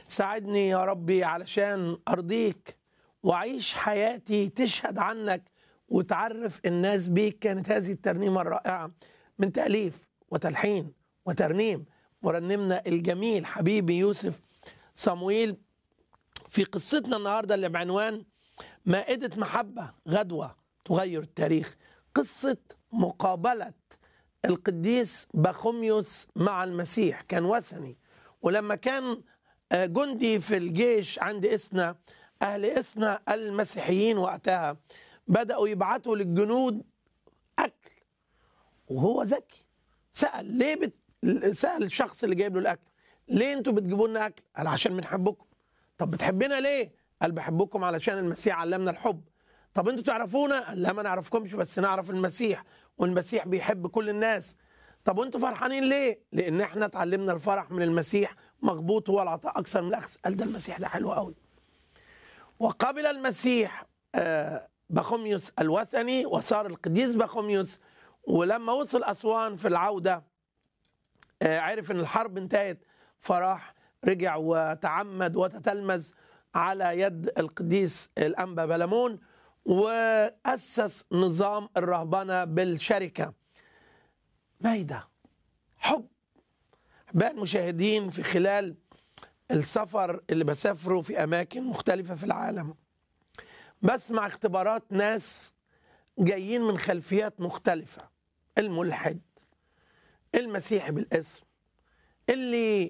ساعدني يا ربي علشان أرضيك وأعيش حياتي تشهد عنك وتعرف الناس بيك كانت هذه الترنيمة الرائعة من تأليف وتلحين وترنيم مرنمنا الجميل حبيبي يوسف صمويل في قصتنا النهاردة اللي بعنوان مائدة محبة غدوة تغير التاريخ قصة مقابلة القديس بخوميوس مع المسيح كان وثني ولما كان جندي في الجيش عند إسنا أهل إسنا المسيحيين وقتها بدأوا يبعتوا للجنود أكل وهو ذكي سأل ليه بت... سأل الشخص اللي جايب له الأكل ليه انتوا بتجيبوا لنا أكل؟ قال عشان بنحبكم طب بتحبنا ليه؟ قال بحبكم علشان المسيح علمنا الحب طب انتوا تعرفونا؟ قال لا ما نعرفكمش بس نعرف المسيح والمسيح بيحب كل الناس طب وانتوا فرحانين ليه؟ لأن احنا اتعلمنا الفرح من المسيح مغبوط هو العطاء أكثر من الأخذ قال ده المسيح ده حلو قوي وقبل المسيح بخوميوس الوثني وصار القديس بخوميوس ولما وصل أسوان في العودة عرف ان الحرب انتهت فراح رجع وتعمد وتتلمذ على يد القديس الأنبا بلمون وأسس نظام الرهبنة بالشركة مايدة حب أحباء المشاهدين في خلال السفر اللي بسافره في أماكن مختلفة في العالم بسمع اختبارات ناس جايين من خلفيات مختلفة الملحد المسيحي بالاسم اللي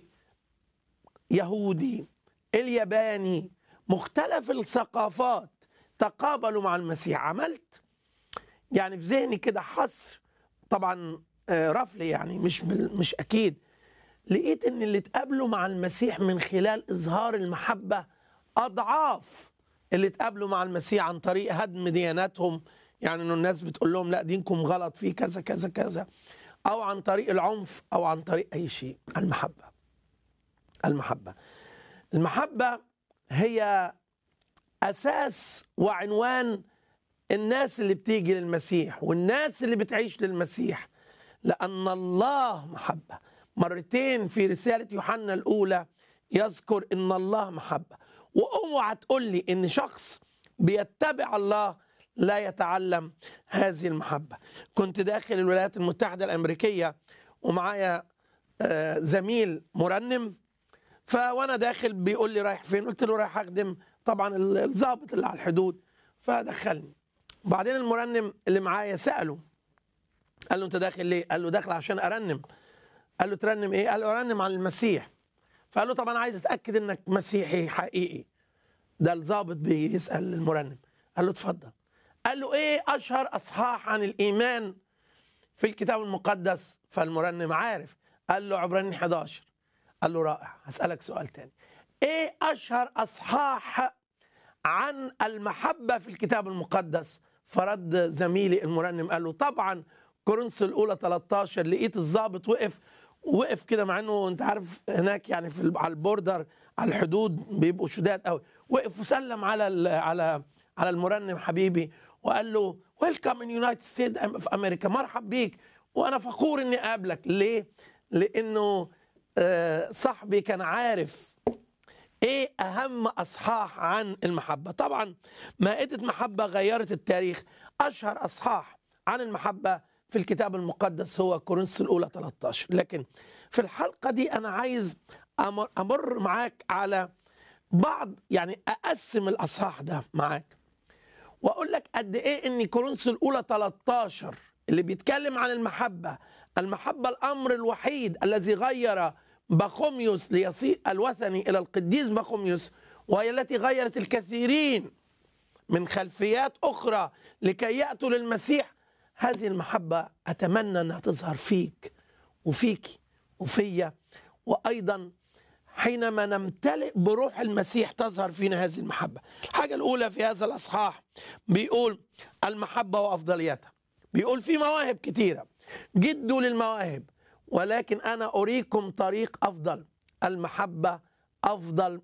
يهودي الياباني مختلف الثقافات تقابلوا مع المسيح عملت يعني في ذهني كده حصر طبعا رفلي يعني مش مش اكيد لقيت ان اللي اتقابلوا مع المسيح من خلال اظهار المحبه اضعاف اللي اتقابلوا مع المسيح عن طريق هدم دياناتهم يعني انه الناس بتقول لهم لا دينكم غلط فيه كذا كذا كذا او عن طريق العنف او عن طريق اي شيء المحبه المحبه المحبه هي اساس وعنوان الناس اللي بتيجي للمسيح والناس اللي بتعيش للمسيح لان الله محبه مرتين في رساله يوحنا الاولى يذكر ان الله محبه واوعى تقول لي ان شخص بيتبع الله لا يتعلم هذه المحبة كنت داخل الولايات المتحدة الأمريكية ومعايا زميل مرنم فوانا داخل بيقول لي رايح فين قلت له رايح اخدم طبعا الضابط اللي على الحدود فدخلني وبعدين المرنم اللي معايا سأله قال له انت داخل ليه قال له داخل عشان ارنم قال له ترنم ايه قال له ارنم عن المسيح فقال له طب انا عايز اتاكد انك مسيحي حقيقي ده الضابط بيسال المرنم قال له اتفضل قال له ايه اشهر اصحاح عن الايمان في الكتاب المقدس فالمرنم عارف قال له عبرانيين 11 قال له رائع هسالك سؤال تاني ايه اشهر اصحاح عن المحبه في الكتاب المقدس فرد زميلي المرنم قال له طبعا كورنثوس الاولى 13 لقيت الضابط وقف وقف كده مع انه انت عارف هناك يعني في على البوردر على الحدود بيبقوا شداد قوي وقف وسلم على على على المرنم حبيبي وقال له ويلكم ان يونايتد ستيت في امريكا مرحب بيك وانا فخور اني اقابلك ليه؟ لانه صاحبي كان عارف ايه اهم اصحاح عن المحبه طبعا مائده محبه غيرت التاريخ اشهر اصحاح عن المحبه في الكتاب المقدس هو كورنثوس الاولى 13 لكن في الحلقه دي انا عايز امر, أمر معاك على بعض يعني اقسم الاصحاح ده معاك واقول لك قد ايه ان كورنثوس الاولى 13 اللي بيتكلم عن المحبه المحبه الامر الوحيد الذي غير بخوميوس ليصير الوثني الى القديس بخوميوس وهي التي غيرت الكثيرين من خلفيات اخرى لكي ياتوا للمسيح هذه المحبه اتمنى انها تظهر فيك وفيك وفيا وايضا حينما نمتلئ بروح المسيح تظهر فينا هذه المحبة الحاجة الأولى في هذا الأصحاح بيقول المحبة وأفضليتها بيقول في مواهب كتيرة جدوا للمواهب ولكن أنا أريكم طريق أفضل المحبة أفضل